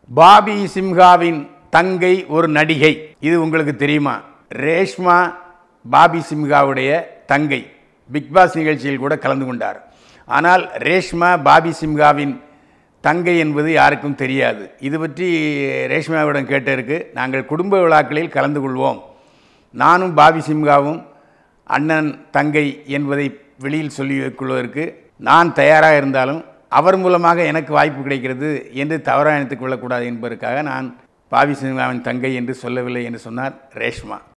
Bobby சிம்ஹாவின் தங்கை ஒரு நடிகை இது உங்களுக்கு தெரியுமா ரேஷ்மா பாபி சிம்ஹாவுடைய தங்கை பிக்பாஸ் நிகழ்ச்சியில் கூட கலந்து கொண்டார் ஆனால் ரேஷ்மா பாபி சிம்ஹாவின் தங்கை என்பது யாருக்கும் தெரியாது இது பற்றி ரேஷ்மாவிடம் கேட்டதற்கு நாங்கள் குடும்ப விழாக்களில் கலந்து கொள்வோம் நானும் பாபி சிம்ஹாவும் அண்ணன் தங்கை என்பதை வெளியில் சொல்லிக் கொள்வதற்கு நான் தயாராக இருந்தாலும் அவர் மூலமாக எனக்கு வாய்ப்பு கிடைக்கிறது என்று தவறாக நினைத்துக் கொள்ளக்கூடாது என்பதற்காக நான் பாபி சிம்ஹாவின் தங்கை என்று சொல்லவில்லை என்று சொன்னார் ரேஷ்மா